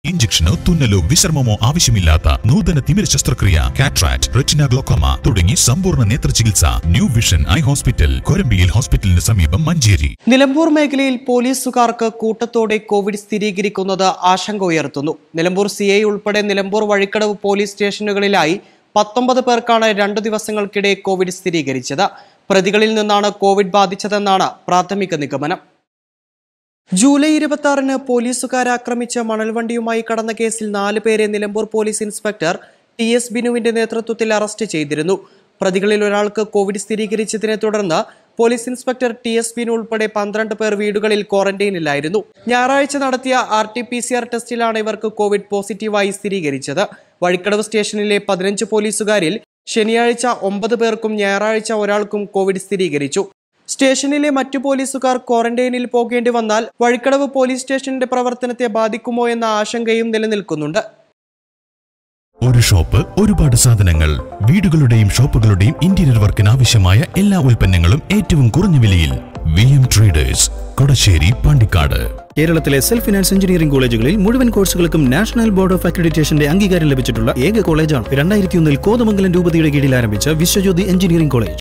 ഇഞ്ചക്ഷനോ തുന്നലോ വിശ്രമമോ ആവശ്യമില്ലാത്ത നൂതന തിമിര ശസ്ത്രക്രിയ കാട്രാക്ട് റെറ്റിന ഗ്ലോക്കോമ തുടങ്ങി സമ്പൂർണ്ണ നേത്ര ചികിത്സ ന്യൂ വിഷൻ ഐ ഹോസ്പിറ്റൽ കൊരമ്പിയിൽ ഹോസ്പിറ്റലിന് സമീപം മഞ്ചേരി നിലമ്പൂർ മേഖലയിൽ പോലീസുകാർക്ക് കൂട്ടത്തോടെ കോവിഡ് സ്ഥിരീകരിക്കുന്നത് ആശങ്ക ഉയർത്തുന്നു നിലമ്പൂർ സി ഐ ഉൾപ്പെടെ നിലമ്പൂർ വഴിക്കടവ് പോലീസ് സ്റ്റേഷനുകളിലായി പത്തൊമ്പത് പേർക്കാണ് രണ്ടു ദിവസങ്ങൾക്കിടെ കോവിഡ് സ്ഥിരീകരിച്ചത് പ്രതികളിൽ നിന്നാണ് കോവിഡ് ബാധിച്ചതെന്നാണ് പ്രാഥമിക നിഗമനം ജൂലൈ ഇരുപത്തി ആറിന് പോലീസുകാരെ ആക്രമിച്ച മണൽവണ്ടിയുമായി കടന്ന കേസിൽ നാല് പേരെ Nilambur police inspector T S ബിനുവിന്റെ നേതൃത്വത്തിൽ അറസ്റ്റ് ചെയ്തിരുന്നു പ്രതികളിൽ ഒരാൾക്ക് കോവിഡ് സ്ഥിരീകരിച്ചതിനെ തുടർന്ന് police inspector T S Binu ഉൾപ്പെടെ പന്ത്രണ്ട് പേർ വീടുകളിൽ ക്വാറന്റൈനിലായിരുന്നു ഞായറാഴ്ച നടത്തിയ R T P C R ടെസ്റ്റിലാണ് ഇവർക്ക് കോവിഡ് പോസിറ്റീവായി സ്ഥിരീകരിച്ചത് വഴിക്കടവ് സ്റ്റേഷനിലെ പതിനഞ്ച് പോലീസുകാരിൽ ശനിയാഴ്ച ഒമ്പത് പേർക്കും ഞായറാഴ്ച ഒരാൾക്കും കോവിഡ് സ്ഥിരീകരിച്ചു സ്റ്റേഷനിലെ മറ്റു പോലീസുകാർ ക്വാറന്റൈനിൽ പോകേണ്ടി വന്നാൽ വഴിക്കടവ് പോലീസ് സ്റ്റേഷന്റെ പ്രവർത്തനത്തെ ബാധിക്കുമോ എന്ന ആശങ്കയും നിലനിൽക്കുന്നുണ്ട് ഒരു ഷോപ്പ് ഒരുപാട് സാധനങ്ങൾ വീടുകളുടെയും ഷോപ്പുകളുടെയും ഇന്റീരിയർ വർക്കിന് ആവശ്യമായ എല്ലാ ഉൽപ്പന്നങ്ങളും ഏറ്റവും കുറഞ്ഞ വിലയിൽ V M traders Kodassery Pandikkad കേരളത്തിലെ സെൽഫ് ഫിനാൻസ് എഞ്ചിനീയറിംഗ് കോളേജുകളിൽ മുഴുവൻ കോഴ്സുകൾക്കും നാഷണൽ ബോർഡ് ഓഫ് അക്രഡിറ്റേഷന്റെ അംഗീകാരം ലഭിച്ചിട്ടുള്ള ഏക കോളേജാണ് രണ്ടായിരത്തി ഒന്നിൽ കോതമംഗലം രൂപതയുടെ കീഴിൽ ആരംഭിച്ച വിശ്വജ്യോതി എഞ്ചിനീയറിംഗ് കോളേജ്